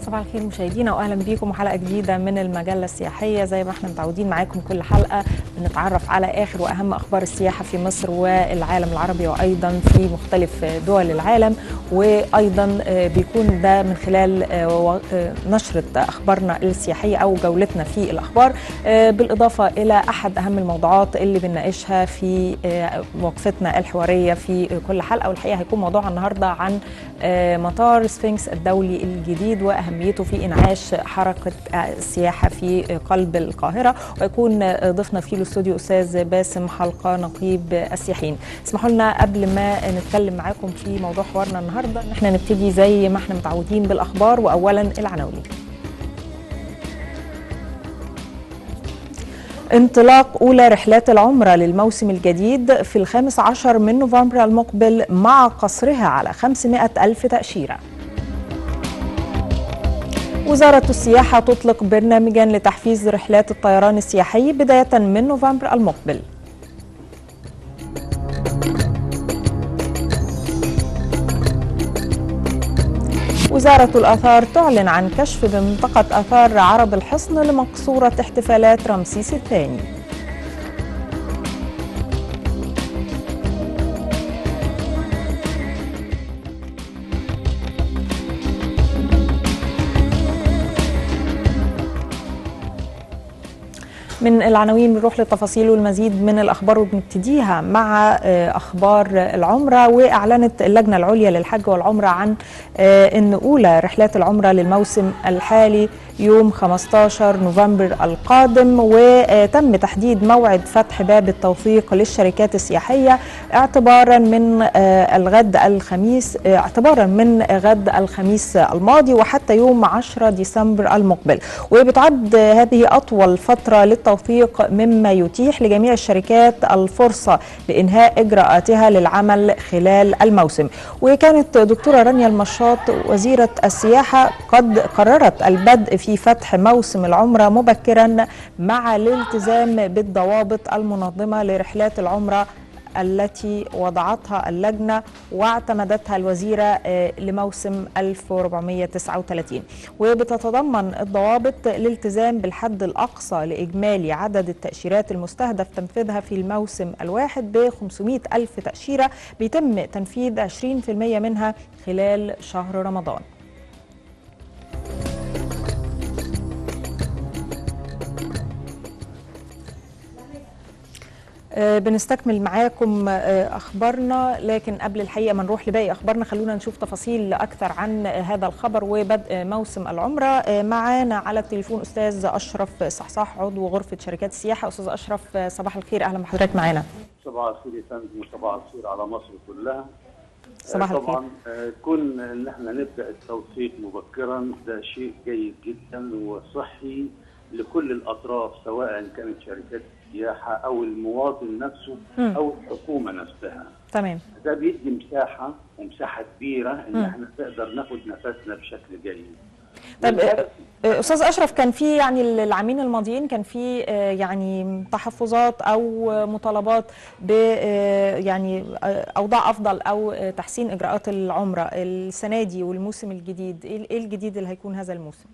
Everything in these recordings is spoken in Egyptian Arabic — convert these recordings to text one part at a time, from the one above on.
صباح الخير مشاهدينا واهلا بيكم وحلقه جديده من المجله السياحيه زي ما احنا متعودين معاكم كل حلقه بنتعرف على اخر واهم اخبار السياحه في مصر والعالم العربي وايضا في مختلف دول العالم وايضا بيكون ده من خلال نشره اخبارنا السياحيه او جولتنا في الاخبار بالاضافه الى احد اهم الموضوعات اللي بنناقشها في وقفتنا الحواريه في كل حلقه والحقيقه هيكون موضوع النهارده عن مطار سفنكس الدولي الجديد واهميته في انعاش حركه السياحه في قلب القاهره ويكون ضيفنا في الاستوديو استاذ باسم حلقه نقيب السياحين اسمحوا لنا قبل ما نتكلم معاكم في موضوع حوارنا النهارده ان احنا نبتدي زي ما احنا متعودين بالاخبار واولا العناوين انطلاق أولى رحلات العمرة للموسم الجديد في الخامس عشر من نوفمبر المقبل مع قصرها على 500 ألف تأشيرة وزارة السياحة تطلق برنامجا لتحفيز رحلات الطيران السياحي بداية من نوفمبر المقبل وزارة الآثار تعلن عن كشف بمنطقة آثار عرب الحصن لمقصورة احتفالات رمسيس الثاني من العناوين بنروح للتفاصيل والمزيد من الاخبار وبنبتديها مع اخبار العمره واعلنت اللجنه العليا للحج والعمره عن ان اولى رحلات العمره للموسم الحالي يوم 15 نوفمبر القادم وتم تحديد موعد فتح باب التوثيق للشركات السياحيه اعتبارا من الغد الخميس اعتبارا من غد الخميس الماضي وحتى يوم 10 ديسمبر المقبل وبتعد هذه اطول فتره للتوثيق مما يتيح لجميع الشركات الفرصه لانهاء اجراءاتها للعمل خلال الموسم وكانت دكتوره رانيا المشاط وزيره السياحه قد قررت البدء في فتح موسم العمره مبكرا مع الالتزام بالضوابط المنظمه لرحلات العمره التي وضعتها اللجنة واعتمدتها الوزيرة لموسم 1439 وبتتضمن الضوابط الالتزام بالحد الأقصى لإجمالي عدد التأشيرات المستهدف تنفيذها في الموسم الواحد ب 500 ألف تأشيرة بيتم تنفيذ 20% منها خلال شهر رمضان بنستكمل معاكم اخبارنا لكن قبل الحقيقه ما نروح لباقي اخبارنا خلونا نشوف تفاصيل اكثر عن هذا الخبر وبدء موسم العمره معانا على التليفون استاذ اشرف صحصاح عضو غرفه شركات السياحه استاذ اشرف صباح الخير اهلا بحضرتك معانا صباح الخير يا فندم وصباح الخير على مصر كلها صباح الخير طبعا كون ان احنا نبدا التوثيق مبكرا ده شيء جيد جدا وصحي لكل الاطراف سواء كانت شركات السياحه او المواطن نفسه م. او الحكومه نفسها. تمام. ده بيدي مساحه ومساحه كبيره ان م. احنا نقدر ناخد نفسنا بشكل جيد. طيب استاذ اشرف كان في يعني العامين الماضيين كان في يعني تحفظات او مطالبات ب يعني اوضاع افضل او تحسين اجراءات العمره السنه دي والموسم الجديد ايه الجديد اللي هيكون هذا الموسم؟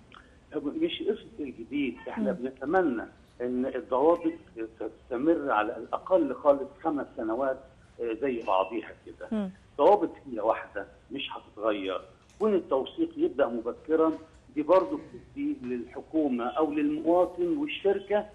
مش قصه الجديد احنا م. بنتمنى ان الضوابط تستمر على الاقل خالص خمس سنوات زي بعضيها كده. ضوابط هي واحده مش هتتغير. كون التوثيق يبدا مبكرا دي برضه بتدي للحكومه او للمواطن والشركه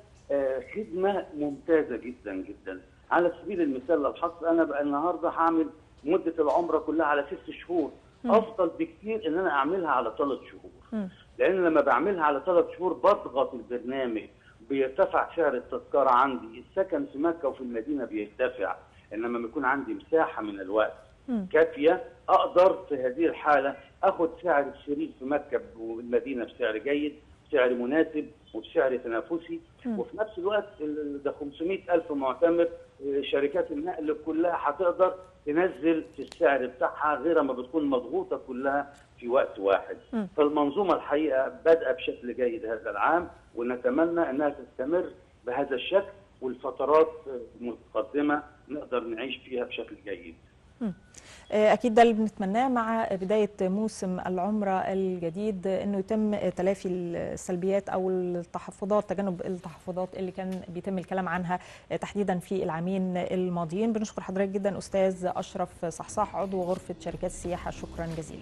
خدمه ممتازه جدا جدا. على سبيل المثال للحصر انا بقى النهارده هعمل مده العمره كلها على ست شهور. افضل بكتير ان انا اعملها على ثلاث شهور. لان لما بعملها على ثلاث شهور بضغط البرنامج بيرتفع سعر التذكره عندي، السكن في مكه وفي المدينه بيرتفع، انما لما يكون عندي مساحه من الوقت م. كافيه اقدر في هذه الحاله اخد سعر الشريك في مكه والمدينه بسعر جيد، بسعر مناسب وبسعر تنافسي، م. وفي نفس الوقت ده 500 ألف معتمر شركات النقل كلها هتقدر تنزل في السعر بتاعها غير ما بتكون مضغوطه كلها في وقت واحد م. فالمنظومه الحقيقه بادئه بشكل جيد هذا العام ونتمنى انها تستمر بهذا الشكل والفترات المتقدمه نقدر نعيش فيها بشكل جيد اكيد ده اللي بنتمناه مع بدايه موسم العمره الجديد انه يتم تلافي السلبيات او التحفظات تجنب التحفظات اللي كان بيتم الكلام عنها تحديدا في العامين الماضيين بنشكر حضرتك جدا استاذ اشرف صحصاح عضو غرفه شركات السياحه شكرا جزيلا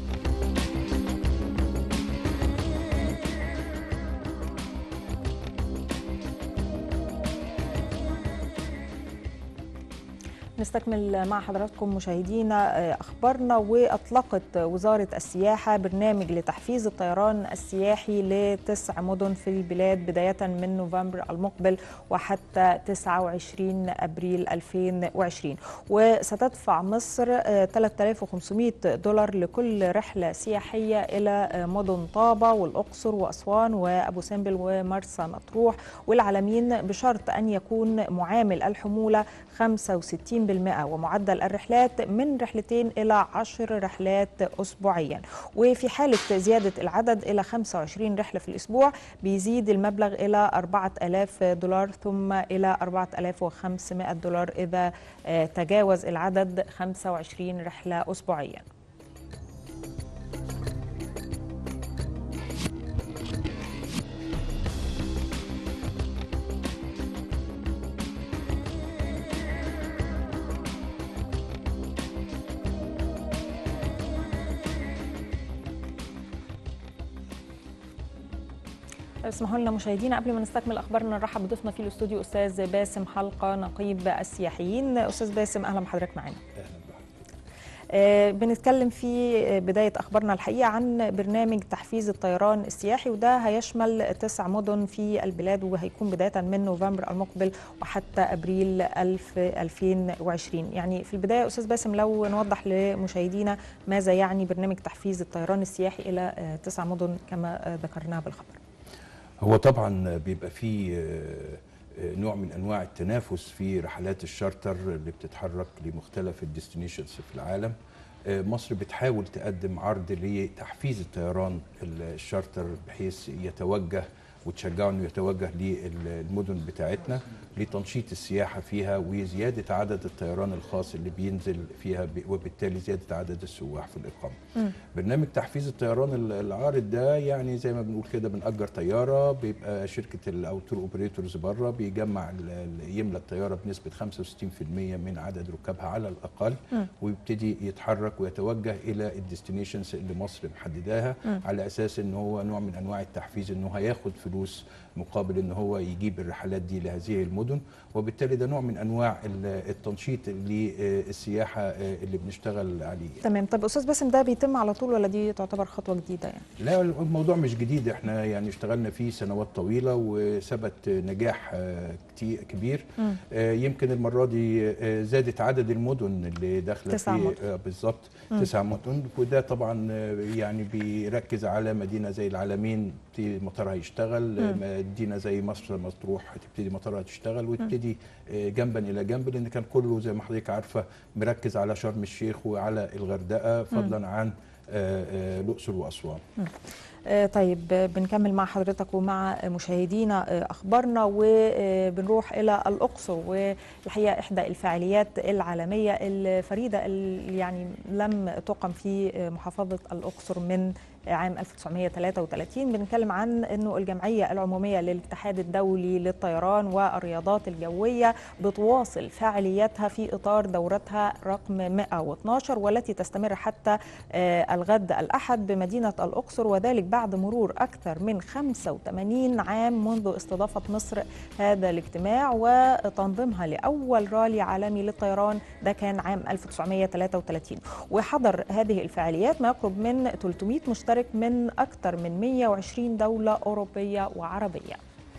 نستكمل مع حضراتكم مشاهدينا اخبارنا واطلقت وزاره السياحه برنامج لتحفيز الطيران السياحي لتسع مدن في البلاد بدايه من نوفمبر المقبل وحتى 29 ابريل 2020 وستدفع مصر 3500 دولار لكل رحله سياحيه الى مدن طابه والاقصر واسوان وابو سمبل ومرسى مطروح والعلمين بشرط ان يكون معامل الحموله 65 بالمئة ومعدل الرحلات من رحلتين إلى عشر رحلات أسبوعيا وفي حالة زيادة العدد إلى 25 رحلة في الأسبوع بيزيد المبلغ إلى 4000 دولار ثم إلى 4500 دولار إذا تجاوز العدد 25 رحلة أسبوعيا اسمحوا لنا مشاهدينا قبل ما نستكمل اخبارنا نرحب بضيفنا في الاستوديو استاذ باسم حلقه نقيب السياحيين استاذ باسم اهلا بحضرتك معانا آه بنتكلم في بداية أخبارنا الحقيقة عن برنامج تحفيز الطيران السياحي وده هيشمل تسع مدن في البلاد وهيكون بداية من نوفمبر المقبل وحتى أبريل 2020 يعني في البداية أستاذ باسم لو نوضح لمشاهدينا ماذا يعني برنامج تحفيز الطيران السياحي إلى تسع مدن كما ذكرناها بالخبر هو طبعا بيبقى فيه نوع من انواع التنافس في رحلات الشارتر اللي بتتحرك لمختلف الديستنيشنز في العالم مصر بتحاول تقدم عرض لتحفيز الطيران الشارتر بحيث يتوجه وتشجعه انه يتوجه للمدن بتاعتنا لتنشيط السياحه فيها وزياده عدد الطيران الخاص اللي بينزل فيها وبالتالي زياده عدد السواح في الاقامه. م. برنامج تحفيز الطيران العارض ده يعني زي ما بنقول كده بنأجر طياره بيبقى شركه او تور اوبريتورز بره بيجمع يملى الطياره بنسبه 65% من عدد ركابها على الاقل م. ويبتدي يتحرك ويتوجه الى الديستنيشنز اللي مصر محدداها م. على اساس ان هو نوع من انواع التحفيز انه هياخد فلوس مقابل ان هو يجيب الرحلات دي لهذه المدن وبالتالي ده نوع من انواع التنشيط للسياحه اللي بنشتغل عليه تمام طب استاذ باسم ده بيتم على طول ولا دي تعتبر خطوه جديده يعني لا الموضوع مش جديد احنا يعني اشتغلنا فيه سنوات طويله وثبت نجاح كتير كبير م. يمكن المره دي زادت عدد المدن اللي داخله فيه بالظبط تسع مدن وده طبعا يعني بيركز على مدينه زي العالمين مطارها يشتغل مدينه زي مصر مطروح هتبتدي مطارها تشتغل وتبتدي جنبا الى جنب لان كان كله زي ما حضرتك عارفه مركز على شرم الشيخ وعلى الغردقه فضلا عن الاقصر واسوان طيب بنكمل مع حضرتك ومع مشاهدينا اخبارنا وبنروح الى الاقصر والحقيقه احدى الفعاليات العالميه الفريده اللي يعني لم تقم في محافظه الاقصر من عام 1933 بنتكلم عن انه الجمعيه العموميه للاتحاد الدولي للطيران والرياضات الجويه بتواصل فعالياتها في اطار دورتها رقم 112 والتي تستمر حتى الغد الاحد بمدينه الاقصر وذلك بعد مرور اكثر من 85 عام منذ استضافه مصر هذا الاجتماع وتنظيمها لاول رالي عالمي للطيران ده كان عام 1933 وحضر هذه الفعاليات ما يقرب من 300 مشترك من أكثر من 120 دولة أوروبية وعربية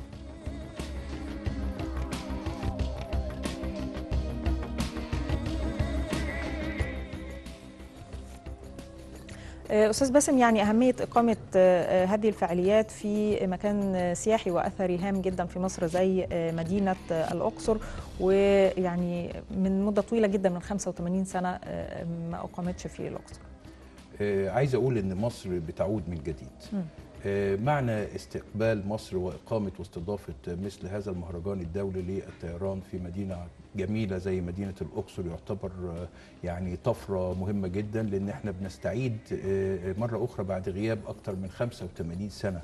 استاذ باسم يعني اهميه اقامه هذه الفعاليات في مكان سياحي واثري هام جدا في مصر زي مدينه الاقصر ويعني من مده طويله جدا من 85 سنه ما اقامتش في الاقصر آه عايز اقول ان مصر بتعود من جديد آه، معنى استقبال مصر واقامه واستضافه مثل هذا المهرجان الدولي للطيران في مدينه جميله زي مدينه الاقصر يعتبر آه، يعني طفره مهمه جدا لان احنا بنستعيد آه، مره اخرى بعد غياب اكثر من 85 سنه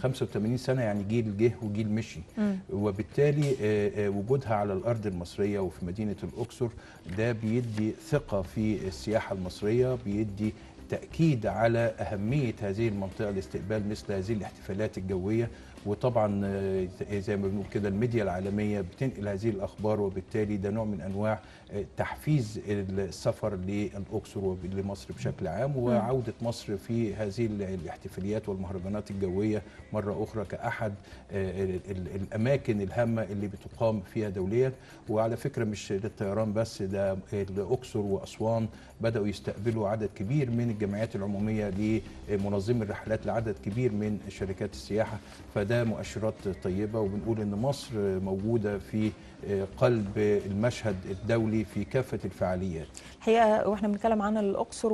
85 سنه يعني جيل جه وجيل مشي وبالتالي آه، آه، وجودها على الارض المصريه وفي مدينه الاقصر ده بيدي ثقه في السياحه المصريه بيدي تأكيد على أهمية هذه المنطقة لاستقبال مثل هذه الاحتفالات الجوية وطبعا آه، زي ما بنقول كده الميديا العالمية بتنقل هذه الأخبار وبالتالي ده نوع من أنواع آه، تحفيز السفر للأقصر ولمصر بشكل عام وعودة مصر في هذه ال- الاحتفاليات والمهرجانات الجوية مرة أخرى كأحد آه، ال- ال- الأماكن الهامة اللي بتقام فيها دوليا وعلى فكرة مش للطيران بس ده الأقصر وأسوان بدأوا يستقبلوا عدد كبير من الجمعيات العمومية لمنظمي الرحلات لعدد كبير من شركات السياحة فده مؤشرات طيبة وبنقول إن مصر موجودة في قلب المشهد الدولي في كافة الفعاليات الحقيقه واحنا بنتكلم عن الاقصر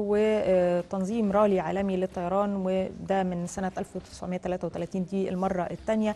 وتنظيم رالي عالمي للطيران وده من سنه 1933 دي المره الثانيه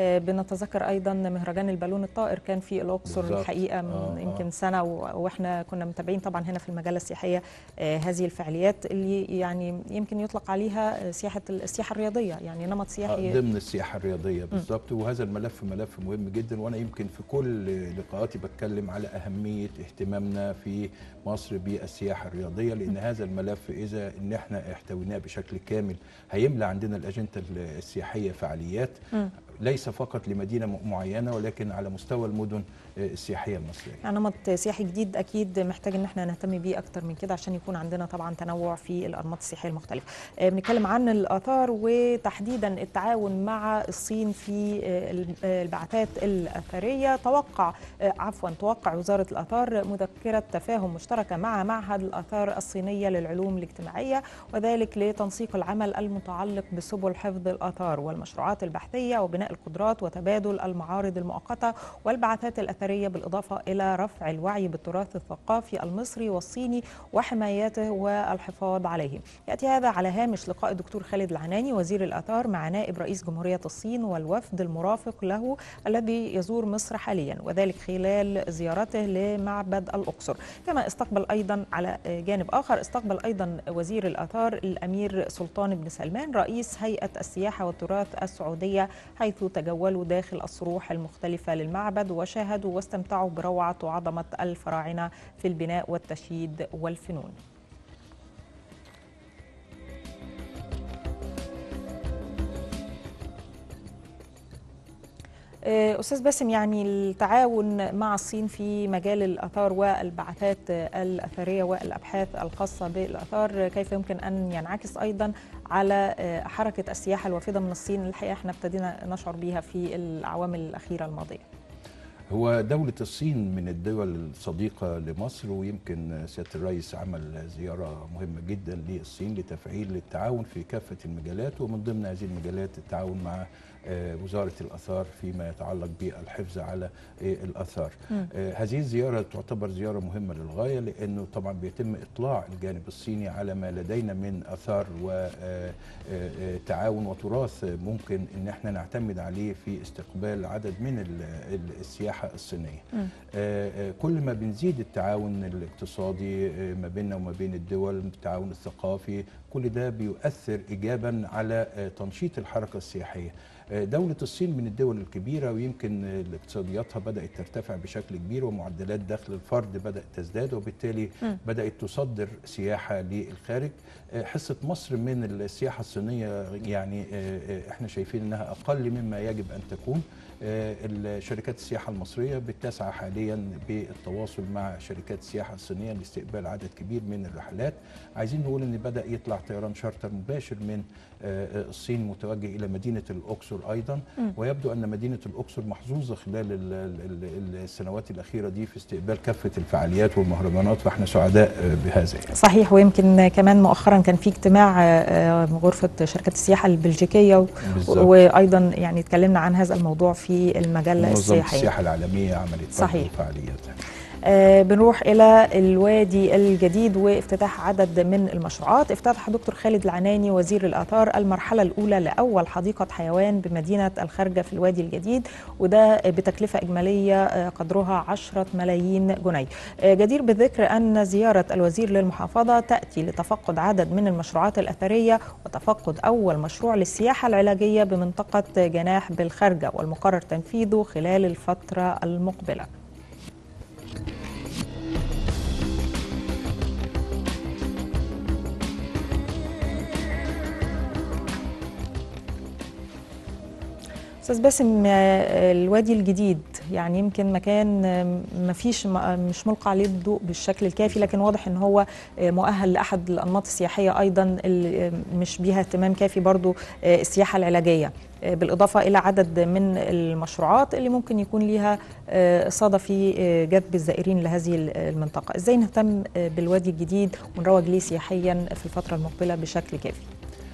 بنتذكر ايضا مهرجان البالون الطائر كان في الاقصر بالظبط. الحقيقه من آه، آه. يمكن سنه و- واحنا كنا متابعين طبعا هنا في المجله السياحيه آه، هذه الفعاليات اللي يعني يمكن يطلق عليها سياحه السياحه الرياضيه يعني نمط سياحي ضمن السياحة الرياضية بالظبط وهذا الملف ملف مهم جدا وأنا يمكن في كل لقاءاتي بتكلم على أهمية اهتمامنا في مصر بالسياحة الرياضية لأن هذا الملف إذا إن احنا احتويناه بشكل كامل هيملى عندنا الأجندة السياحية فعاليات ليس فقط لمدينة م- معينة ولكن على مستوى المدن آه، السياحية المصرية يعني نمط سياحي جديد اكيد محتاج ان احنا نهتم بيه اكتر من كده عشان يكون عندنا طبعا تنوع في الانماط السياحيه المختلفه. آه، بنتكلم عن الاثار وتحديدا التعاون مع الصين في آه، ال- آه، البعثات الاثريه توقع آه، عفوا توقع وزاره الاثار مذكره تفاهم مشتركه مع معهد الاثار الصينيه للعلوم الاجتماعيه وذلك لتنسيق العمل المتعلق بسبل حفظ الاثار والمشروعات البحثيه وبناء القدرات وتبادل المعارض المؤقته والبعثات الاثريه بالاضافه الى رفع الوعي بالتراث الثقافي المصري والصيني وحمايته والحفاظ عليه. ياتي هذا على هامش لقاء الدكتور خالد العناني وزير الاثار مع نائب رئيس جمهوريه الصين والوفد المرافق له الذي يزور مصر حاليا وذلك خلال زيارته لمعبد الاقصر، كما استقبل ايضا على جانب اخر استقبل ايضا وزير الاثار الامير سلطان بن سلمان رئيس هيئه السياحه والتراث السعوديه حيث تجولوا داخل الصروح المختلفه للمعبد وشاهدوا واستمتعوا بروعه وعظمه الفراعنه في البناء والتشييد والفنون. آه، استاذ باسم يعني التعاون مع الصين في مجال الاثار والبعثات الاثريه والابحاث الخاصه بالاثار كيف يمكن ان ينعكس ايضا على آه، حركه السياحه الوافده من الصين الحقيقه احنا ابتدينا نشعر بيها في الاعوام الاخيره الماضيه هو دولة الصين من الدول الصديقة لمصر ويمكن سيادة الرئيس عمل زيارة مهمة جدا للصين لتفعيل التعاون في كافة المجالات ومن ضمن هذه المجالات التعاون مع آه، وزارة الآثار فيما يتعلق بالحفظ على آه، الآثار آه، هذه الزيارة تعتبر زيارة مهمة للغاية لأنه طبعا بيتم إطلاع الجانب الصيني على ما لدينا من آثار وتعاون وتراث ممكن أن احنا نعتمد عليه في استقبال عدد من ال- ال- السياحة الصينية آه، آه، كل ما بنزيد التعاون الاقتصادي آه، ما بيننا وما بين الدول التعاون الثقافي كل ده بيؤثر إيجابا على آه، تنشيط الحركة السياحية آه، دولة الصين من الدول الكبيرة ويمكن آه، اقتصادياتها بدأت ترتفع بشكل كبير ومعدلات دخل الفرد بدأت تزداد وبالتالي بدأت تصدر سياحة للخارج آه، حصة مصر من السياحة الصينية يعني آه، آه، احنا شايفين انها اقل مما يجب ان تكون آه، الشركات السياحة المصرية بتسعى حاليا بالتواصل مع شركات السياحة الصينية لاستقبال عدد كبير من الرحلات عايزين نقول ان بدأ يطلع طيران شارتر مباشر من آه، آه، الصين متوجه الى مدينة الاقصر ايضا ويبدو ان مدينة الاقصر محظوظة خلال ال- ال- ال- السنوات الاخيرة دي في استقبال كافة الفعاليات والمهرجانات فاحنا سعداء آه، بهذا يعني. صحيح ويمكن كمان مؤخرا كان في اجتماع آه، غرفه شركات السياحه البلجيكيه و- بالظبط. وايضا يعني اتكلمنا عن هذا الموضوع في المجله منظمة السياحيه السياحة العالمية عملت برضه صحيح. فعاليات آه بنروح الى الوادي الجديد وافتتاح عدد من المشروعات افتتح دكتور خالد العناني وزير الاثار المرحله الاولى لاول حديقه حيوان بمدينه الخارجه في الوادي الجديد وده بتكلفه اجماليه قدرها 10 ملايين جنيه جدير بالذكر ان زياره الوزير للمحافظه تاتي لتفقد عدد من المشروعات الاثريه وتفقد اول مشروع للسياحه العلاجيه بمنطقه جناح بالخارجه والمقرر تنفيذه خلال الفتره المقبله استاذ باسم الوادي الجديد يعني يمكن مكان ما فيش مش ملقى عليه الضوء بالشكل الكافي لكن واضح ان هو مؤهل لاحد الانماط السياحيه ايضا مش بيها اهتمام كافي برضو السياحه العلاجيه بالاضافه الى عدد من المشروعات اللي ممكن يكون ليها صدى في جذب الزائرين لهذه المنطقه ازاي نهتم بالوادي الجديد ونروج ليه سياحيا في الفتره المقبله بشكل كافي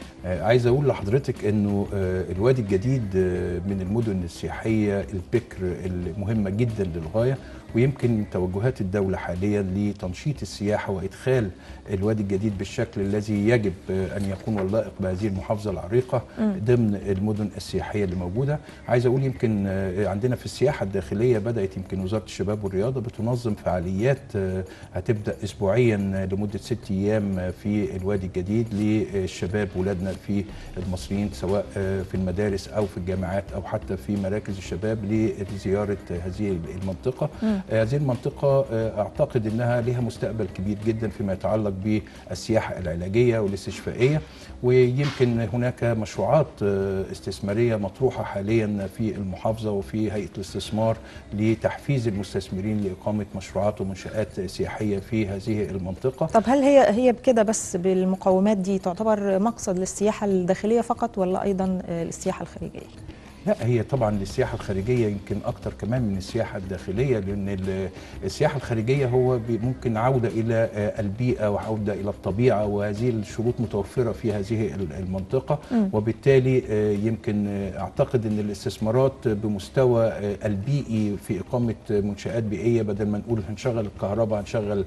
عايز اقول لحضرتك انه الوادي الجديد من المدن السياحيه البكر المهمه جدا للغايه ويمكن توجهات الدولة حاليا لتنشيط السياحة وإدخال الوادي الجديد بالشكل الذي يجب أن يكون واللائق بهذه المحافظة العريقة ضمن المدن السياحية اللي موجودة عايز أقول يمكن عندنا في السياحة الداخلية بدأت يمكن وزارة الشباب والرياضة بتنظم فعاليات هتبدأ أسبوعيا لمدة ست أيام في الوادي الجديد للشباب ولادنا في المصريين سواء في المدارس أو في الجامعات أو حتى في مراكز الشباب لزيارة هذه المنطقة م. هذه المنطقة أعتقد أنها لها مستقبل كبير جدا فيما يتعلق بالسياحة العلاجية والاستشفائية ويمكن هناك مشروعات استثمارية مطروحة حاليا في المحافظة وفي هيئة الاستثمار لتحفيز المستثمرين لإقامة مشروعات ومنشآت سياحية في هذه المنطقة طب هل هي هي بكده بس بالمقومات دي تعتبر مقصد للسياحة الداخلية فقط ولا أيضا السياحة الخارجية؟ لا هي طبعا للسياحه الخارجيه يمكن اكتر كمان من السياحه الداخليه لان السياحه الخارجيه هو ممكن عوده الى البيئه وعوده الى الطبيعه وهذه الشروط متوفره في هذه المنطقه م. وبالتالي يمكن اعتقد ان الاستثمارات بمستوى البيئي في اقامه منشات بيئيه بدل ما نقول هنشغل الكهرباء هنشغل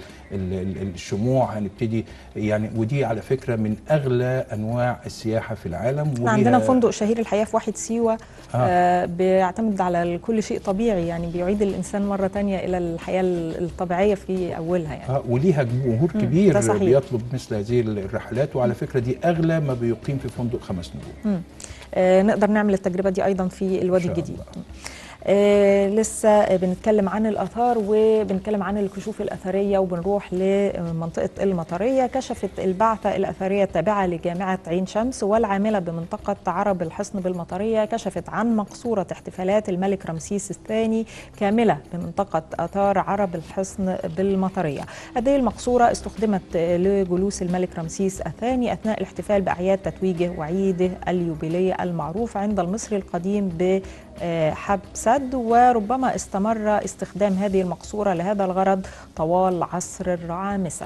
الشموع هنبتدي يعني ودي على فكره من اغلى انواع السياحه في العالم عندنا فندق شهير الحياه في واحد سيوه آه. بيعتمد على كل شيء طبيعي يعني بيعيد الانسان مره تانية الى الحياه الطبيعيه في اولها يعني آه وليها جمهور كبير بيطلب مثل هذه الرحلات وعلى فكره دي اغلى ما بيقيم في فندق خمس نجوم آه نقدر نعمل التجربه دي ايضا في الوادي الجديد الله. آه لسه بنتكلم عن الآثار وبنتكلم عن الكشوف الأثرية وبنروح لمنطقة المطرية كشفت البعثة الأثرية التابعة لجامعة عين شمس والعاملة بمنطقة عرب الحصن بالمطرية كشفت عن مقصورة احتفالات الملك رمسيس الثاني كاملة بمنطقة آثار عرب الحصن بالمطرية هذه المقصورة استخدمت لجلوس الملك رمسيس الثاني أثناء الاحتفال بأعياد تتويجه وعيده اليوبيلي المعروف عند المصري القديم ب حب سد وربما استمر استخدام هذه المقصورة لهذا الغرض طوال عصر الرعامسة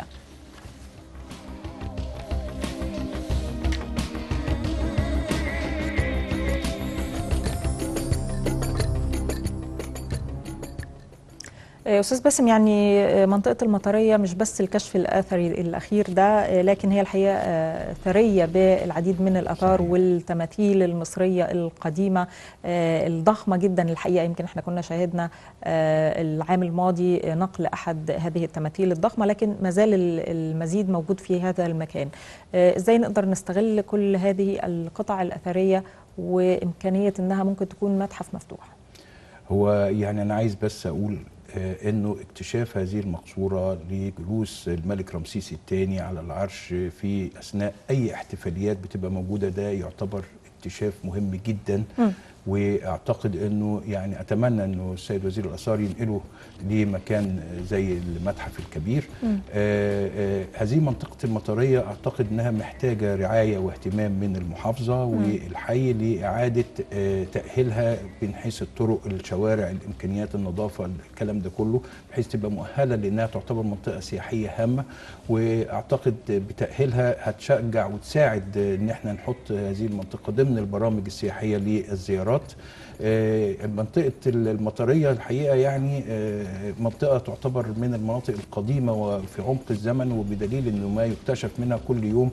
استاذ باسم يعني منطقه المطريه مش بس الكشف الاثري الاخير ده لكن هي الحقيقه ثريه بالعديد من الاثار والتماثيل المصريه القديمه الضخمه جدا الحقيقه يمكن احنا كنا شاهدنا العام الماضي نقل احد هذه التماثيل الضخمه لكن ما زال المزيد موجود في هذا المكان ازاي نقدر نستغل كل هذه القطع الاثريه وامكانيه انها ممكن تكون متحف مفتوح هو يعني انا عايز بس اقول انه اكتشاف هذه المقصوره لجلوس الملك رمسيس الثاني على العرش في اثناء اي احتفاليات بتبقى موجوده ده يعتبر اكتشاف مهم جدا م. واعتقد انه يعني اتمنى انه السيد وزير الاثار ينقله لمكان زي المتحف الكبير آه آه هذه منطقه المطريه اعتقد انها محتاجه رعايه واهتمام من المحافظه م. والحي لاعاده آه تاهيلها من حيث الطرق الشوارع الامكانيات النظافه الكلام ده كله بحيث تبقى مؤهله لانها تعتبر منطقه سياحيه هامه واعتقد بتاهيلها هتشجع وتساعد ان احنا نحط هذه المنطقه ضمن البرامج السياحيه للزيارات المطارات آه، منطقة المطرية الحقيقة يعني آه، منطقة تعتبر من المناطق القديمة وفي عمق الزمن وبدليل أنه ما يكتشف منها كل يوم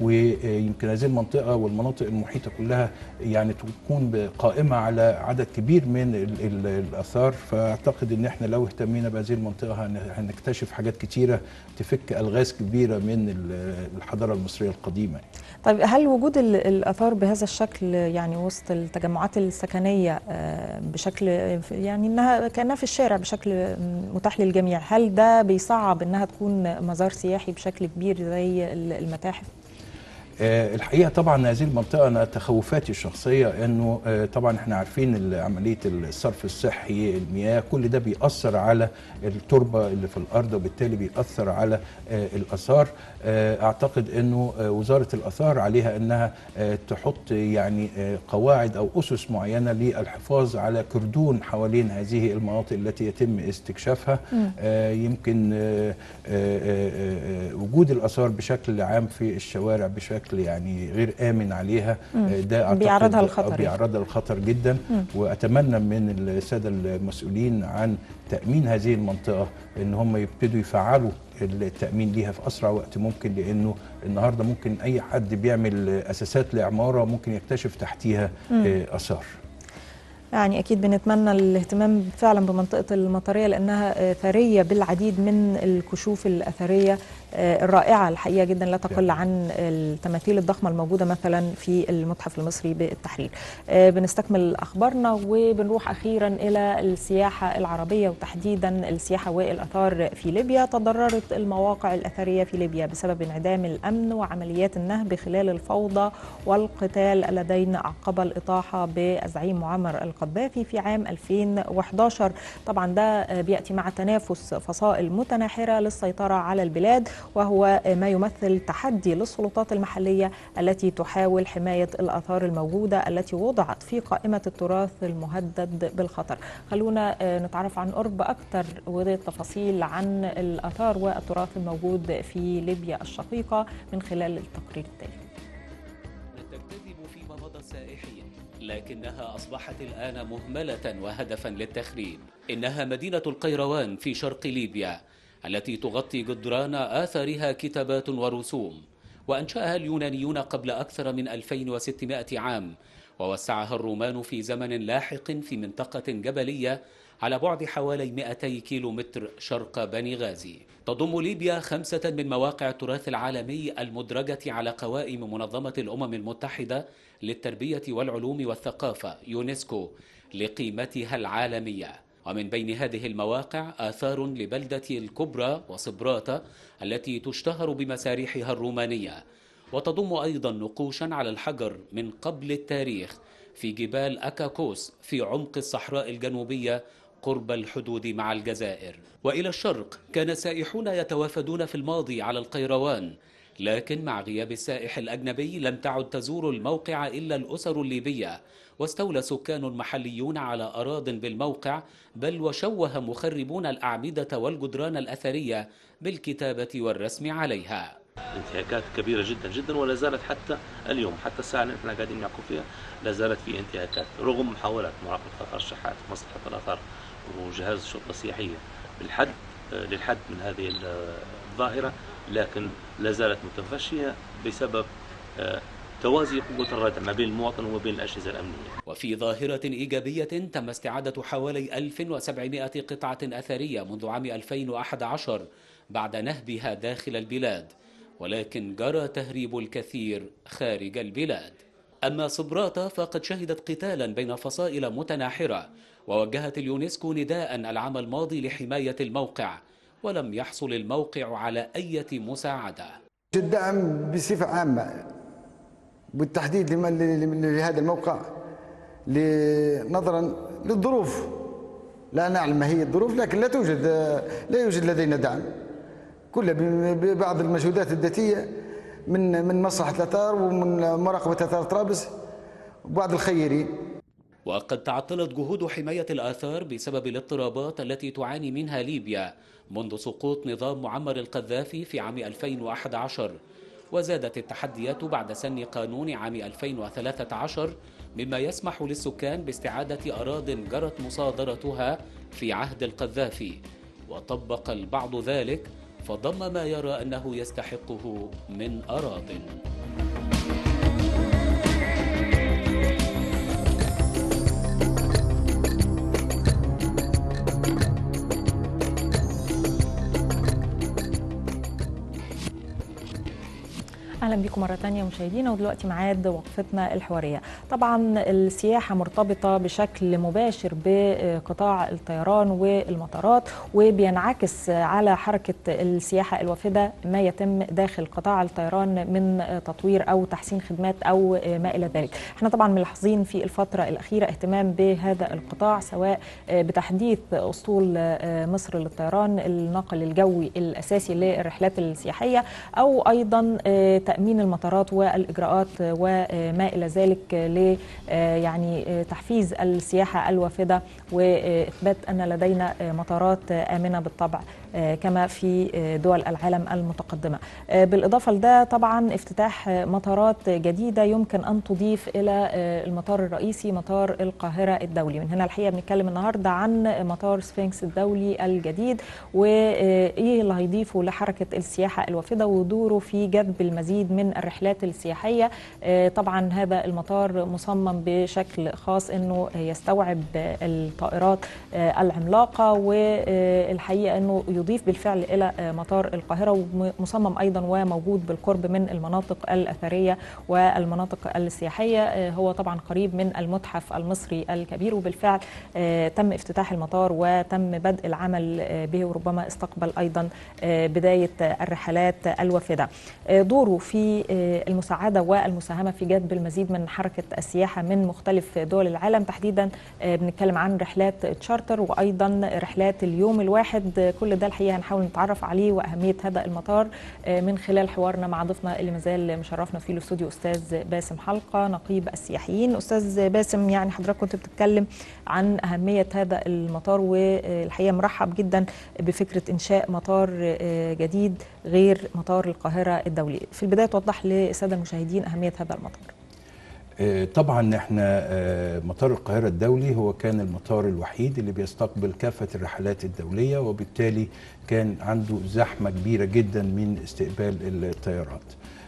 ويمكن هذه المنطقة والمناطق المحيطة كلها يعني تكون قائمة على عدد كبير من ال- ال- الآثار فأعتقد أن احنا لو اهتمينا بهذه المنطقة هن- هنكتشف حاجات كتيرة تفك ألغاز كبيرة من ال- الحضارة المصرية القديمة طيب هل وجود ال- الآثار بهذا الشكل يعني وسط التجمعات السكنية آه، بشكل يعني إنها كأنها في الشارع بشكل متاح للجميع هل ده بيصعب إنها تكون مزار سياحي بشكل كبير زي ال- المتاحف؟ آه، الحقيقه طبعا هذه المنطقه انا تخوفاتي الشخصيه انه آه، طبعا احنا عارفين ال- عمليه الصرف الصحي المياه كل ده بيأثر على التربه اللي في الارض وبالتالي بيأثر على آه، الاثار آه، اعتقد انه آه، وزاره الاثار عليها انها آه، تحط يعني آه، قواعد او اسس معينه للحفاظ على كردون حوالين هذه المناطق التي يتم استكشافها آه، يمكن آه، آه، آه، آه، وجود الاثار بشكل عام في الشوارع بشكل يعني غير امن عليها آه، ده أعتقد بيعرضها للخطر آه، بيعرضها للخطر جدا واتمنى من الساده المسؤولين عن تامين هذه المنطقه ان هم يبتدوا يفعلوا التامين ليها في اسرع وقت ممكن لانه النهارده ممكن اي حد بيعمل اساسات لعماره ممكن يكتشف تحتيها آه، اثار يعني أكيد بنتمنى الاهتمام فعلا بمنطقة المطرية لأنها آه، ثرية بالعديد من الكشوف الأثرية آه، الرائعة الحقيقة جدا لا تقل عن التماثيل الضخمة الموجودة مثلا في المتحف المصري بالتحرير آه، بنستكمل أخبارنا وبنروح أخيرا إلى السياحة العربية وتحديدا السياحة والأثار في ليبيا تضررت المواقع الأثرية في ليبيا بسبب انعدام الأمن وعمليات النهب خلال الفوضى والقتال اللذين أعقب الإطاحة بالزعيم معمر القذافي في عام 2011 طبعا ده آه، بيأتي مع تنافس فصائل متناحرة للسيطرة على البلاد وهو آه، ما يمثل تحدي للسلطات المحلية التي تحاول حماية الآثار الموجودة التي وضعت في قائمة التراث المهدد بالخطر خلونا آه، نتعرف عن قرب أكثر والتفاصيل عن الآثار والتراث الموجود في ليبيا الشقيقة من خلال التقرير التالي تجتذب فيما مضى السائحين لكنها أصبحت الآن مهملة وهدفا للتخريب إنها مدينة القيروان في شرق ليبيا التي تغطي جدران آثارها كتابات ورسوم وأنشأها اليونانيون قبل أكثر من 2600 عام ووسعها الرومان في زمن لاحق في منطقة جبلية على بعد حوالي 200 كيلو متر شرق بني غازي تضم ليبيا خمسة من مواقع التراث العالمي المدرجة على قوائم منظمة الأمم المتحدة للتربية والعلوم والثقافة يونسكو لقيمتها العالمية ومن بين هذه المواقع آثار لبلدة الكبرى وصبراتة التي تشتهر بمساريحها الرومانية وتضم أيضا نقوشا على الحجر من قبل التاريخ في جبال أكاكوس في عمق الصحراء الجنوبية قرب الحدود مع الجزائر وإلى الشرق كان السائحون يتوافدون في الماضي على القيروان لكن مع غياب السائح الأجنبي لم تعد تزور الموقع إلا الأسر الليبية واستولى سكان محليون على أراض بالموقع بل وشوه مخربون الأعمدة والجدران الأثرية بالكتابة والرسم عليها انتهاكات كبيره جدا جدا ولا زالت حتى اليوم حتى الساعه اللي احنا قاعدين نحكوا فيها لا زالت في انتهاكات رغم محاولات مراقبه خطر الشحات مصلحه الاثار وجهاز الشرطه السياحيه بالحد آه، للحد من هذه ال- الظاهره لكن لا زالت متفشيه بسبب آه، توازي قوه الردع ما بين المواطن وما بين الاجهزه الامنيه وفي ظاهرة إيجابية تم استعادة حوالي 1700 قطعة أثرية منذ عام 2011 بعد نهبها داخل البلاد ولكن جرى تهريب الكثير خارج البلاد أما صبراتة فقد شهدت قتالا بين فصائل متناحرة ووجهت اليونسكو نداء العام الماضي لحماية الموقع ولم يحصل الموقع على أي مساعدة الدعم بصفة عامة بالتحديد لم- ل- لهذا الموقع ل- نظرا للظروف لا نعلم ما هي الظروف لكن لا توجد لا يوجد لدينا دعم كله ب- ببعض المجهودات الذاتية من من مصلحة الآثار ومن مراقبة آثار طرابلس وبعض الخيرين وقد تعطلت جهود حماية الآثار بسبب الاضطرابات التي تعاني منها ليبيا منذ سقوط نظام معمر القذافي في عام 2011 وزادت التحديات بعد سن قانون عام 2013 مما يسمح للسكان باستعادة أراض جرت مصادرتها في عهد القذافي وطبق البعض ذلك فضم ما يرى أنه يستحقه من أراضٍ اهلا بكم مره تانية مشاهدينا ودلوقتي ميعاد وقفتنا الحواريه طبعا السياحه مرتبطه بشكل مباشر بقطاع الطيران والمطارات وبينعكس على حركه السياحه الوافده ما يتم داخل قطاع الطيران من تطوير او تحسين خدمات او ما الى ذلك احنا طبعا ملاحظين في الفتره الاخيره اهتمام بهذا القطاع سواء بتحديث اسطول مصر للطيران الناقل الجوي الاساسي للرحلات السياحيه او ايضا تامين المطارات والاجراءات وما الى ذلك ل يعني تحفيز السياحه الوافده واثبات ان لدينا مطارات امنه بالطبع كما في دول العالم المتقدمه بالاضافه لده طبعا افتتاح مطارات جديده يمكن ان تضيف الى المطار الرئيسي مطار القاهره الدولي من هنا الحقيقه بنتكلم النهارده عن مطار سفنكس الدولي الجديد وايه اللي هيضيفه لحركه السياحه الوافده ودوره في جذب المزيد من الرحلات السياحيه طبعا هذا المطار مصمم بشكل خاص انه يستوعب الطائرات العملاقه والحقيقه انه يضيف بالفعل الى مطار القاهره ومصمم ايضا وموجود بالقرب من المناطق الاثريه والمناطق السياحيه هو طبعا قريب من المتحف المصري الكبير وبالفعل تم افتتاح المطار وتم بدء العمل به وربما استقبل ايضا بدايه الرحلات الوافده دوره في المساعده والمساهمه في جذب المزيد من حركه السياحه من مختلف دول العالم تحديدا بنتكلم عن رحلات تشارتر وايضا رحلات اليوم الواحد كل ده الحقيقه هنحاول نتعرف عليه واهميه هذا المطار من خلال حوارنا مع ضيفنا اللي مازال مشرفنا فيه الاستوديو استاذ باسم حلقه نقيب السياحيين استاذ باسم يعني حضرتك كنت بتتكلم عن اهميه هذا المطار والحقيقه مرحب جدا بفكره انشاء مطار جديد غير مطار القاهره الدولي في البدايه توضح للساده المشاهدين اهميه هذا المطار طبعا احنا مطار القاهرة الدولي هو كان المطار الوحيد اللي بيستقبل كافة الرحلات الدولية وبالتالي كان عنده زحمة كبيرة جدا من استقبال الطيارات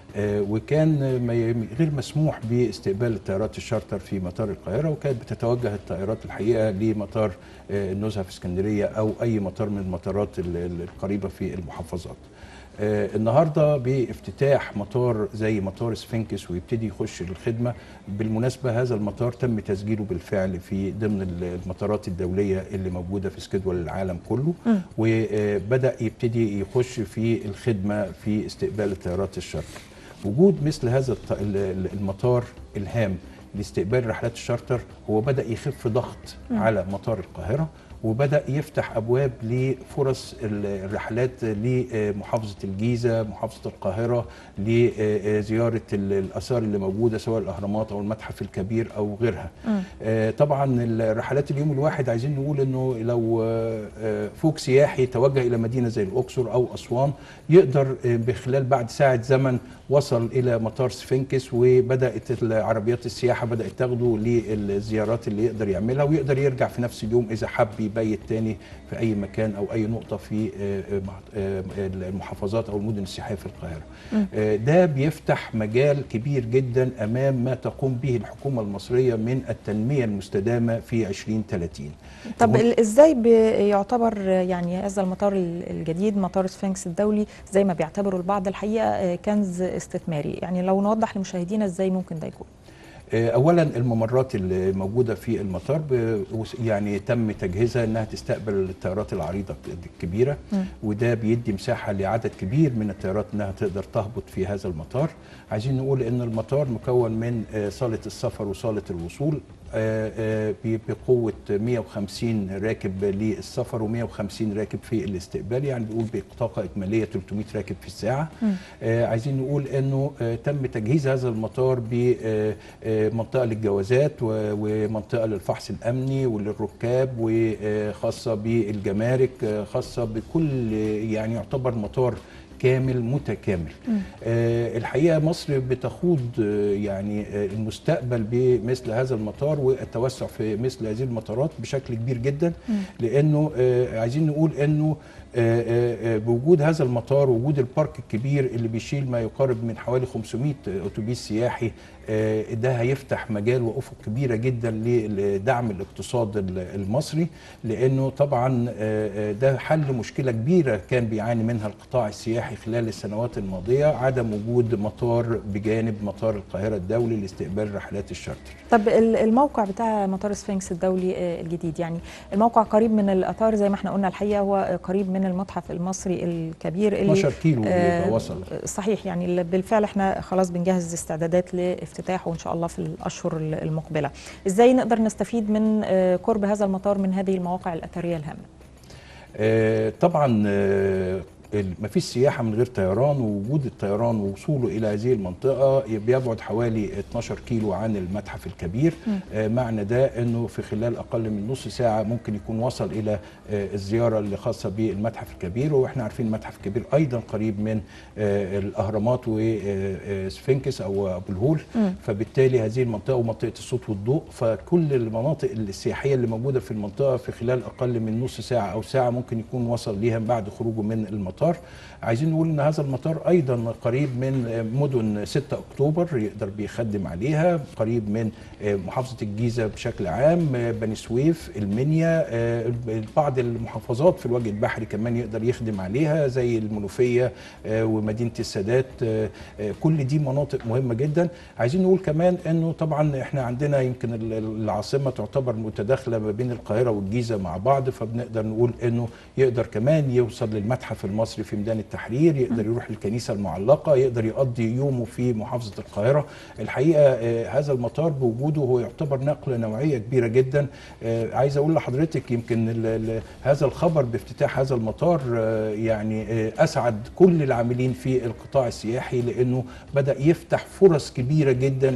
وكان غير مسموح باستقبال الطيارات الشارتر في مطار القاهرة وكانت بتتوجه الطائرات الحقيقة لمطار النزهة في اسكندرية أو أي مطار من المطارات القريبة في المحافظات آه النهارده بافتتاح مطار زي مطار سفنكس ويبتدي يخش الخدمه بالمناسبه هذا المطار تم تسجيله بالفعل في ضمن المطارات الدوليه اللي موجوده في سكيدول العالم كله م. وبدا يبتدي يخش في الخدمه في استقبال الطيارات الشرق وجود مثل هذا المطار الهام لاستقبال رحلات الشارتر هو بدا يخف ضغط م. على مطار القاهره وبدا يفتح ابواب لفرص الرحلات لمحافظه الجيزه محافظه القاهره لزياره الاثار اللي موجوده سواء الاهرامات او المتحف الكبير او غيرها م. طبعا الرحلات اليوم الواحد عايزين نقول انه لو فوق سياحي توجه الى مدينه زي الاقصر او اسوان يقدر بخلال بعد ساعه زمن وصل الى مطار سفنكس وبدات العربيات السياحه بدات تاخده للزيارات اللي يقدر يعملها ويقدر يرجع في نفس اليوم اذا حب يبيت تاني في اي مكان او اي نقطه في المحافظات او المدن السياحيه في القاهره. ده بيفتح مجال كبير جدا امام ما تقوم به الحكومه المصريه من التنميه المستدامه في 2030. طب ازاي بيعتبر يعني هذا المطار الجديد مطار سفنكس الدولي زي ما بيعتبره البعض الحقيقه كنز استثماري، يعني لو نوضح لمشاهدينا ازاي ممكن ده يكون؟ اولا الممرات اللي موجوده في المطار يعني تم تجهيزها انها تستقبل الطيارات العريضه الكبيره م. وده بيدي مساحه لعدد كبير من الطيارات انها تقدر تهبط في هذا المطار عايزين نقول ان المطار مكون من صاله السفر وصاله الوصول بقوة 150 راكب للسفر و150 راكب في الاستقبال يعني بيقول بطاقة إجمالية 300 راكب في الساعة آه عايزين نقول أنه آه تم تجهيز هذا المطار بمنطقة للجوازات ومنطقة للفحص الأمني وللركاب وخاصة بالجمارك خاصة بكل يعني يعتبر مطار كامل متكامل آه الحقيقه مصر بتخوض آه يعني آه المستقبل بمثل هذا المطار والتوسع في مثل هذه المطارات بشكل كبير جدا لانه آه عايزين نقول انه آه، آه، آه، بوجود هذا المطار وجود البارك الكبير اللي بيشيل ما يقارب من حوالي 500 اتوبيس سياحي آه، ده هيفتح مجال وافق كبيره جدا لدعم الاقتصاد ال- المصري لانه طبعا آه، آه، ده حل مشكله كبيره كان بيعاني منها القطاع السياحي خلال السنوات الماضيه عدم وجود مطار بجانب مطار القاهره الدولي لاستقبال رحلات الشارتر طب ال- الموقع بتاع مطار سفنكس الدولي آه، الجديد يعني الموقع قريب من الاثار زي ما احنا قلنا الحقيقه هو آه، قريب من المتحف المصري الكبير اللي 12 كيلو آه، يبقى وصل صحيح يعني اللي بالفعل احنا خلاص بنجهز استعدادات لافتتاحه ان شاء الله في الاشهر المقبله ازاي نقدر نستفيد من آه، قرب هذا المطار من هذه المواقع الاثريه الهامه آه، طبعا آه، ال- مفيش سياحة من غير طيران ووجود الطيران ووصوله إلى هذه المنطقة بيبعد حوالي 12 كيلو عن المتحف الكبير آه، معنى ده أنه في خلال أقل من نص ساعة ممكن يكون وصل إلى آه، الزيارة اللي خاصة بالمتحف الكبير وإحنا عارفين المتحف الكبير أيضا قريب من آه، الأهرامات وسفنكس أو أبو الهول فبالتالي هذه المنطقة ومنطقة الصوت والضوء فكل المناطق السياحية اللي موجودة في المنطقة في خلال أقل من نص ساعة أو ساعة ممكن يكون وصل ليها بعد خروجه من المطار عايزين نقول ان هذا المطار ايضا قريب من مدن 6 اكتوبر يقدر بيخدم عليها قريب من محافظه الجيزه بشكل عام بني سويف المنيا بعض المحافظات في الوجه البحري كمان يقدر يخدم عليها زي المنوفيه ومدينه السادات كل دي مناطق مهمه جدا عايزين نقول كمان انه طبعا احنا عندنا يمكن العاصمه تعتبر متداخله ما بين القاهره والجيزه مع بعض فبنقدر نقول انه يقدر كمان يوصل للمتحف المصري في ميدان التحرير يقدر يروح للكنيسه المعلقه يقدر يقضي يومه في محافظه القاهره الحقيقه آه هذا المطار بوجوده هو يعتبر نقله نوعيه كبيره جدا آه عايز اقول لحضرتك يمكن ال ال هذا الخبر بافتتاح هذا المطار آه يعني آه اسعد كل العاملين في القطاع السياحي لانه بدا يفتح فرص كبيره جدا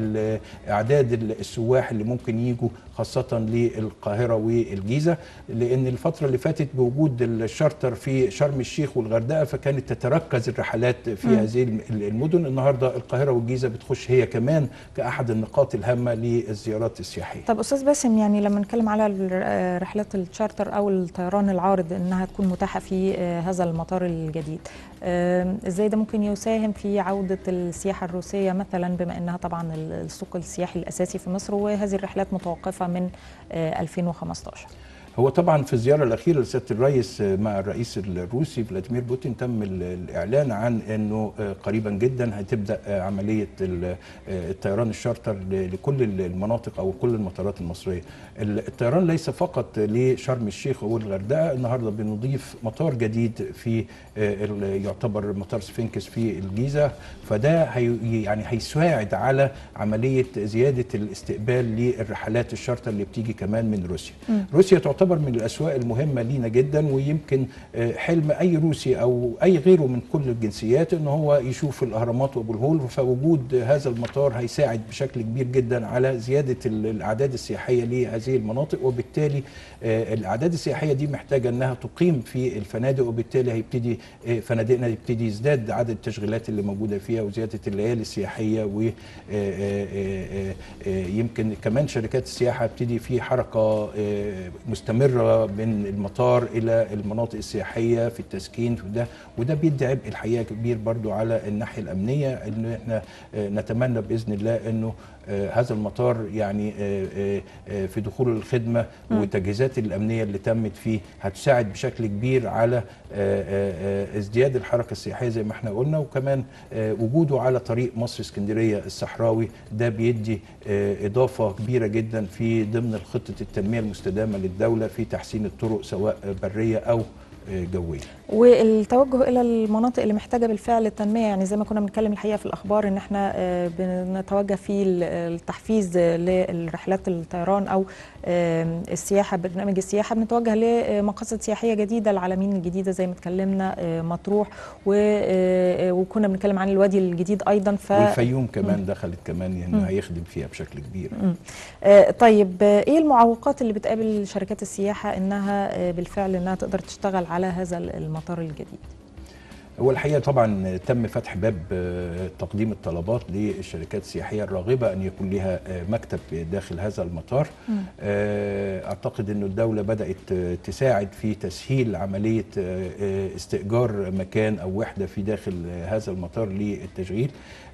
لاعداد السواح اللي ممكن يجوا خاصه للقاهره والجيزه لان الفتره اللي فاتت بوجود الشارتر في شرم الشيخ والغردقه فكانت تتركز الرحلات في م. هذه المدن النهارده القاهره والجيزه بتخش هي كمان كاحد النقاط الهامه للزيارات السياحيه. طب استاذ باسم يعني لما نتكلم على رحلات الشارتر او الطيران العارض انها تكون متاحه في هذا المطار الجديد ازاي ده ممكن يساهم في عوده السياحه الروسيه مثلا بما انها طبعا السوق السياحي الاساسي في مصر وهذه الرحلات متوقفه من 2015 هو طبعا في الزياره الاخيره لسياده الرئيس مع الرئيس الروسي فلاديمير بوتين تم الاعلان عن انه قريبا جدا هتبدا عمليه الطيران الشارتر لكل المناطق او كل المطارات المصريه. الطيران ليس فقط لشرم الشيخ او الغردقه، النهارده بنضيف مطار جديد في يعتبر مطار سفنكس في الجيزه فده هي يعني هيساعد على عمليه زياده الاستقبال للرحلات الشارتر اللي بتيجي كمان من روسيا. م. روسيا تعتبر تعتبر من الاسواق المهمه لينا جدا ويمكن حلم اي روسي او اي غيره من كل الجنسيات ان هو يشوف الاهرامات وابو الهول فوجود هذا المطار هيساعد بشكل كبير جدا على زياده الاعداد السياحيه لهذه المناطق وبالتالي الاعداد السياحيه دي محتاجه انها تقيم في الفنادق وبالتالي هيبتدي فنادقنا يبتدي يزداد عدد التشغيلات اللي موجوده فيها وزياده الليالي السياحيه ويمكن كمان شركات السياحه تبتدي في حركه مستمره مستمره من المطار الى المناطق السياحيه في التسكين في ده وده بيدي عبء الحقيقه كبير برضو على الناحيه الامنيه ان احنا نتمنى باذن الله انه هذا المطار يعني في دخول الخدمه والتجهيزات الامنيه اللي تمت فيه هتساعد بشكل كبير على ازدياد الحركه السياحيه زي ما احنا قلنا وكمان وجوده على طريق مصر اسكندريه الصحراوي ده بيدي اضافه كبيره جدا في ضمن خطه التنميه المستدامه للدوله في تحسين الطرق سواء بريه او جويه والتوجه الى المناطق اللي محتاجه بالفعل التنميه يعني زي ما كنا بنتكلم الحقيقه في الاخبار ان احنا بنتوجه في التحفيز للرحلات الطيران او السياحه برنامج السياحه بنتوجه لمقاصد سياحيه جديده العالمين الجديده زي ما اتكلمنا مطروح وكنا بنتكلم عن الوادي الجديد ايضا ف والفيوم كمان م. دخلت كمان يعني هيخدم فيها بشكل كبير م. طيب ايه المعوقات اللي بتقابل شركات السياحه انها بالفعل انها تقدر تشتغل على هذا المطار الجديد هو الحقيقه طبعا تم فتح باب آه، تقديم الطلبات للشركات السياحيه الراغبه ان يكون لها آه، مكتب داخل هذا المطار آه، اعتقد انه الدوله بدات آه، تساعد في تسهيل عمليه آه، آه، استئجار مكان او وحده في داخل آه، هذا المطار للتشغيل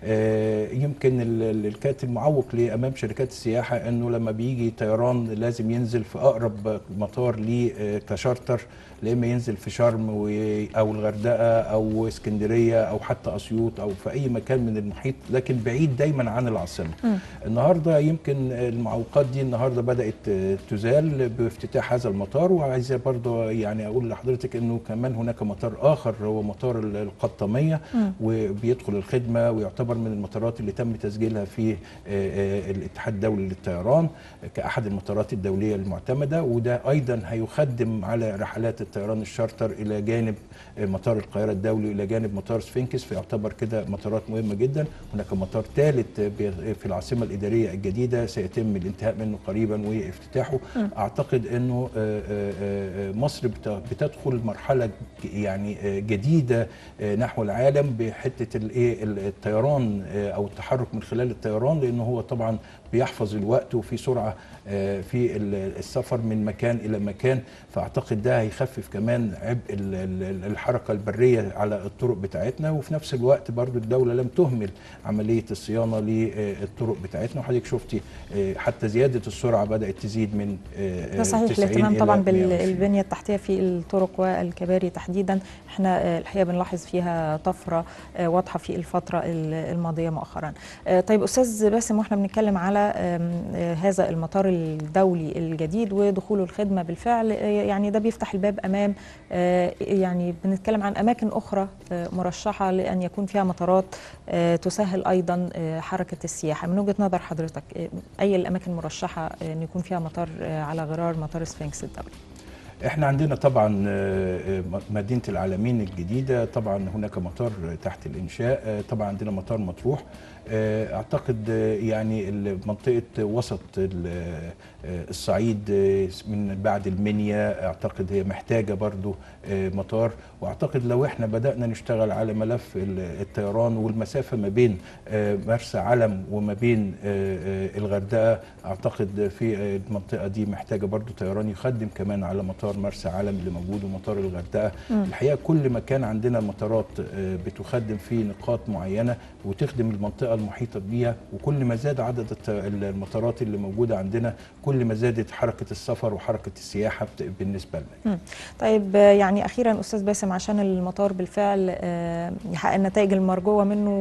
آه، يمكن ال- ال- الكات المعوق لامام شركات السياحه انه لما بيجي طيران لازم ينزل في اقرب مطار ليه آه، كشارتر لا اما ينزل في شرم و- او الغردقه او اسكندريه او حتى اسيوط او في اي مكان من المحيط لكن بعيد دايما عن العاصمه. النهارده يمكن المعوقات دي النهارده بدات آه، تزال بافتتاح هذا المطار وعايزه برضه يعني اقول لحضرتك انه كمان هناك مطار اخر هو مطار ال- القطاميه وبيدخل الخدمه ويعتبر من المطارات اللي تم تسجيلها في آه، آه، الاتحاد الدولي للطيران كاحد المطارات الدوليه المعتمده وده ايضا هيخدم على رحلات الطيران الشارتر الى جانب آه، مطار القاهره الدولي الى جانب مطار سفنكس فيعتبر كده مطارات مهمه جدا هناك مطار ثالث آه، بي- في العاصمه الاداريه الجديده سيتم الانتهاء منه قريبا وافتتاحه اعتقد انه آه، آه، آه، مصر بت- بتدخل مرحله ج- يعني آه، جديده آه، نحو العالم بحته الايه ال- الطيران آه، او التحرك من خلال الطيران لانه هو طبعا بيحفظ الوقت وفي سرعه آه، في ال- السفر من مكان الى مكان فاعتقد ده هيخفف كمان عبء ال- ال- الحركه البريه على الطرق بتاعتنا وفي نفس الوقت برضو الدوله لم تهمل عمليه الصيانه للطرق بتاعتنا وحضرتك شفتي آه، حتى زياده السرعه بدات تزيد من آه، ده صحيح 90 الاهتمام إلى طبعا 120. بالبنيه التحتيه في الطرق والكباري تحديدا احنا آه، الحقيقه بنلاحظ فيها طفره آه، واضحه في الفتره ال- الماضيه مؤخرا آه، طيب استاذ باسم واحنا بنتكلم على آم، آه، هذا المطار الدولي الجديد ودخوله الخدمه بالفعل آه، يعني ده بيفتح الباب امام آه، يعني بنتكلم عن اماكن اخرى آه، مرشحه لان يكون فيها مطارات آه، تسهل ايضا آه، حركه السياحه من وجهه نظر حضرتك آه، اي الاماكن مرشحه آه، ان يكون فيها مطار آه، على غرار مطار سفنكس الدولي احنا عندنا طبعا آه، آه، مدينه العالمين الجديده طبعا هناك مطار تحت الانشاء آه، طبعا عندنا مطار مطروح آه، اعتقد آه، يعني منطقه وسط ال- آه، الصعيد آه، من بعد المنيا اعتقد هي محتاجه برضو آه، مطار واعتقد لو احنا بدانا نشتغل على ملف ال- الطيران والمسافه ما بين آه، مرسى علم وما بين آه، آه، الغردقه اعتقد في آه، المنطقه دي محتاجه برضو طيران يخدم كمان على مطار مرسى علم اللي موجود ومطار الغردقه الحقيقه كل ما كان عندنا مطارات آه، بتخدم في نقاط معينه وتخدم المنطقه المحيطه بيها وكل ما زاد عدد الت- المطارات اللي موجوده عندنا كل ما زادت حركه السفر وحركه السياحه بت- بالنسبه لنا مم. طيب آه، يعني اخيرا استاذ باسم عشان المطار بالفعل آه، يحقق النتائج المرجوه منه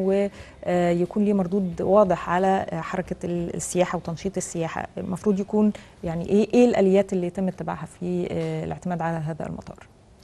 ويكون ليه مردود واضح على آه، حركه ال- السياحه وتنشيط السياحه المفروض يكون يعني ايه ايه الاليات اللي يتم اتباعها في آه، الاعتماد على هذا المطار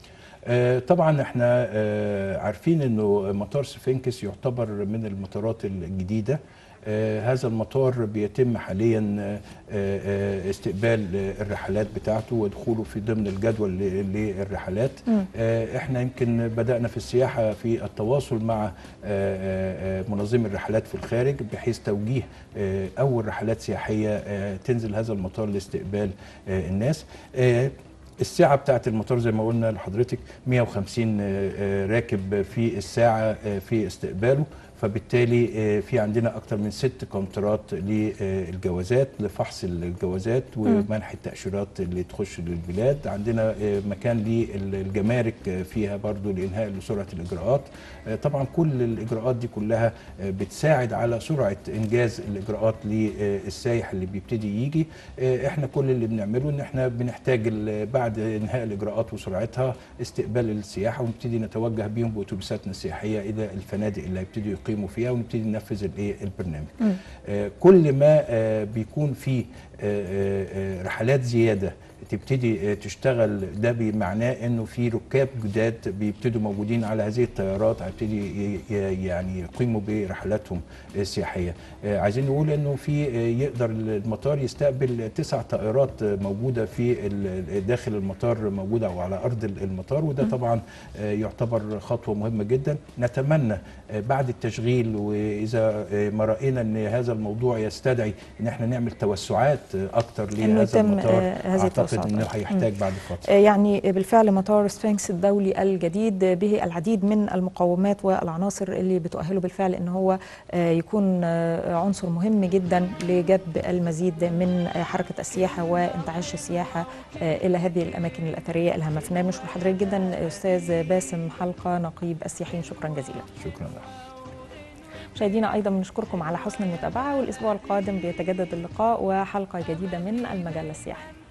آه، طبعا احنا آه، عارفين انه مطار سفنكس يعتبر من المطارات الجديده آه، هذا المطار بيتم حاليا آه، آه، استقبال آه، الرحلات بتاعته ودخوله في ضمن الجدول ل- للرحلات آه، احنا يمكن بدأنا في السياحة في التواصل مع آه، آه، آه، منظمي الرحلات في الخارج بحيث توجيه آه، أول رحلات سياحية آه، تنزل هذا المطار لاستقبال آه، الناس آه، الساعة بتاعت المطار زي ما قلنا لحضرتك 150 آه، آه، راكب في الساعة آه، في استقباله فبالتالي آه، في عندنا أكثر من ست كونترات للجوازات لفحص الجوازات ومنح التأشيرات اللي تخش للبلاد عندنا آه، مكان للجمارك آه، فيها برضو لإنهاء لسرعة الإجراءات آه، طبعا كل الإجراءات دي كلها آه، بتساعد على سرعة إنجاز الإجراءات للسايح اللي بيبتدي يجي آه، احنا كل اللي بنعمله ان احنا بنحتاج ال- بعد انهاء الاجراءات وسرعتها استقبال السياحه ونبتدي نتوجه بيهم باتوبيساتنا السياحيه الى الفنادق اللي هيبتدوا يقيموا فيها ونبتدي ننفذ الايه البرنامج. آه، كل ما آه، بيكون في آه، آه، آه، رحلات زياده تبتدي آه، تشتغل ده بمعناه انه في ركاب جداد بيبتدوا موجودين على هذه الطيارات هيبتدي ي- ي- يعني يقيموا برحلاتهم السياحيه. آه، عايزين نقول انه في آه، يقدر المطار يستقبل تسع طائرات آه، موجوده في ال- داخل المطار موجوده او على ارض المطار وده طبعا آه، يعتبر خطوه مهمه جدا نتمنى آه، بعد التشغيل التشغيل واذا آه، ما راينا ان هذا الموضوع يستدعي ان احنا نعمل توسعات آه، اكتر إنه لهذا يتم، المطار آه، هذه اعتقد التوسعات. انه مم. هيحتاج بعد فتره آه، يعني بالفعل مطار سفنكس الدولي الجديد به العديد من المقومات والعناصر اللي بتؤهله بالفعل ان هو آه، يكون آه، عنصر مهم جدا لجذب المزيد من آه، حركه السياحه وانتعاش السياحه آه، الى هذه الاماكن الاثريه الهامه في النهايه بنشكر حضرتك جدا استاذ باسم حلقه نقيب السياحيين شكرا جزيلا شكرا لك مشاهدينا ايضا بنشكركم على حسن المتابعه والاسبوع القادم بيتجدد اللقاء وحلقه جديده من المجله السياحيه